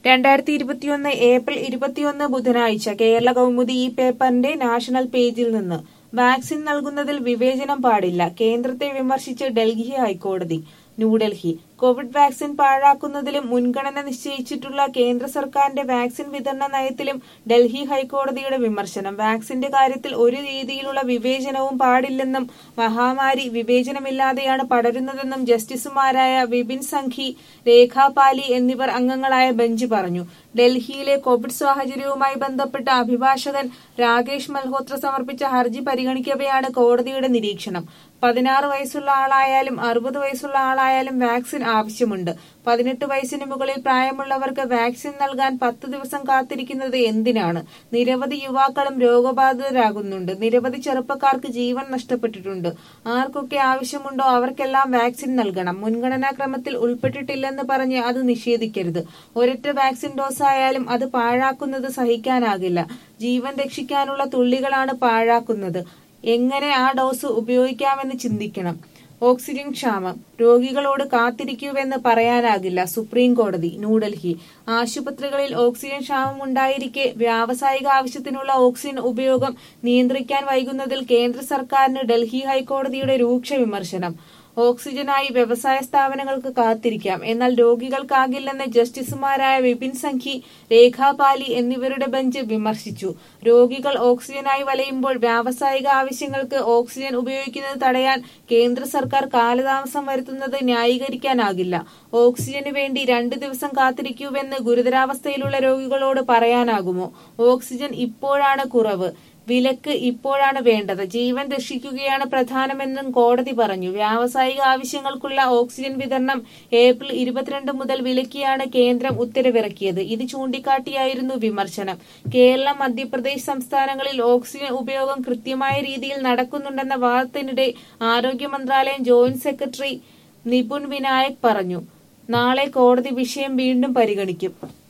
രണ്ടായിരത്തി ഇരുപത്തിയൊന്ന് ഏപ്രിൽ ഇരുപത്തിയൊന്ന് ബുധനാഴ്ച കേരള കൗമുദി ഈ പേപ്പറിന്റെ നാഷണൽ പേജിൽ നിന്ന് വാക്സിൻ നൽകുന്നതിൽ വിവേചനം പാടില്ല കേന്ദ്രത്തെ വിമർശിച്ച് ഡൽഹി ഹൈക്കോടതി ന്യൂഡൽഹി കോവിഡ് വാക്സിൻ പാഴാക്കുന്നതിലും മുൻഗണന നിശ്ചയിച്ചിട്ടുള്ള കേന്ദ്ര സർക്കാരിന്റെ വാക്സിൻ വിതരണ നയത്തിലും ഡൽഹി ഹൈക്കോടതിയുടെ വിമർശനം വാക്സിന്റെ കാര്യത്തിൽ ഒരു രീതിയിലുള്ള വിവേചനവും പാടില്ലെന്നും മഹാമാരി വിവേചനമില്ലാതെയാണ് പടരുന്നതെന്നും ജസ്റ്റിസുമാരായ വിപിൻ സംഘി രേഖാ പാലി എന്നിവർ അംഗങ്ങളായ ബെഞ്ച് പറഞ്ഞു ഡൽഹിയിലെ കോവിഡ് സാഹചര്യവുമായി ബന്ധപ്പെട്ട അഭിഭാഷകൻ രാകേഷ് മൽഹോത്ര സമർപ്പിച്ച ഹർജി പരിഗണിക്കവെയാണ് കോടതിയുടെ നിരീക്ഷണം പതിനാറ് വയസ്സുള്ള ആളായാലും അറുപത് വയസ്സുള്ള ആളായാലും വാക്സിൻ ആവശ്യമുണ്ട് പതിനെട്ട് വയസ്സിന് മുകളിൽ പ്രായമുള്ളവർക്ക് വാക്സിൻ നൽകാൻ പത്ത് ദിവസം കാത്തിരിക്കുന്നത് എന്തിനാണ് നിരവധി യുവാക്കളും രോഗബാധിതരാകുന്നുണ്ട് നിരവധി ചെറുപ്പക്കാർക്ക് ജീവൻ നഷ്ടപ്പെട്ടിട്ടുണ്ട് ആർക്കൊക്കെ ആവശ്യമുണ്ടോ അവർക്കെല്ലാം വാക്സിൻ നൽകണം മുൻഗണനാ ക്രമത്തിൽ ഉൾപ്പെട്ടിട്ടില്ലെന്ന് പറഞ്ഞ് അത് നിഷേധിക്കരുത് ഒരൊറ്റ വാക്സിൻ ഡോസ് ആയാലും അത് പാഴാക്കുന്നത് സഹിക്കാനാകില്ല ജീവൻ രക്ഷിക്കാനുള്ള തുള്ളികളാണ് പാഴാക്കുന്നത് എങ്ങനെ ആ ഡോസ് ഉപയോഗിക്കാമെന്ന് ചിന്തിക്കണം ഓക്സിജൻ ക്ഷാമം രോഗികളോട് കാത്തിരിക്കൂവെന്ന് പറയാനാകില്ല സുപ്രീം കോടതി ന്യൂഡൽഹി ആശുപത്രികളിൽ ഓക്സിജൻ ക്ഷാമം ഉണ്ടായിരിക്കെ വ്യാവസായിക ആവശ്യത്തിനുള്ള ഓക്സിജൻ ഉപയോഗം നിയന്ത്രിക്കാൻ വൈകുന്നതിൽ കേന്ദ്ര സർക്കാരിന് ഡൽഹി ഹൈക്കോടതിയുടെ രൂക്ഷ വിമർശനം ഓക്സിജനായി വ്യവസായ സ്ഥാപനങ്ങൾക്ക് കാത്തിരിക്കാം എന്നാൽ രോഗികൾക്കാകില്ലെന്ന് ജസ്റ്റിസുമാരായ വിപിൻ സംഘി രേഖാ പാലി എന്നിവരുടെ ബെഞ്ച് വിമർശിച്ചു രോഗികൾ ഓക്സിജനായി വലയുമ്പോൾ വ്യാവസായിക ആവശ്യങ്ങൾക്ക് ഓക്സിജൻ ഉപയോഗിക്കുന്നത് തടയാൻ കേന്ദ്ര സർക്കാർ കാലതാമസം വരുത്തുന്നത് ന്യായീകരിക്കാനാകില്ല ഓക്സിജന് വേണ്ടി രണ്ടു ദിവസം കാത്തിരിക്കൂവെന്ന് ഗുരുതരാവസ്ഥയിലുള്ള രോഗികളോട് പറയാനാകുമോ ഓക്സിജൻ ഇപ്പോഴാണ് കുറവ് വിലക്ക് ഇപ്പോഴാണ് വേണ്ടത് ജീവൻ രക്ഷിക്കുകയാണ് പ്രധാനമെന്നും കോടതി പറഞ്ഞു വ്യാവസായിക ആവശ്യങ്ങൾക്കുള്ള ഓക്സിജൻ വിതരണം ഏപ്രിൽ ഇരുപത്തിരണ്ട് മുതൽ വിലക്കിയാണ് കേന്ദ്രം ഉത്തരവിറക്കിയത് ഇത് ചൂണ്ടിക്കാട്ടിയായിരുന്നു വിമർശനം കേരളം മധ്യപ്രദേശ് സംസ്ഥാനങ്ങളിൽ ഓക്സിജൻ ഉപയോഗം കൃത്യമായ രീതിയിൽ നടക്കുന്നുണ്ടെന്ന വാദത്തിനിടെ ആരോഗ്യ മന്ത്രാലയം ജോയിന്റ് സെക്രട്ടറി നിപുൺ വിനായക് പറഞ്ഞു നാളെ കോടതി വിഷയം വീണ്ടും പരിഗണിക്കും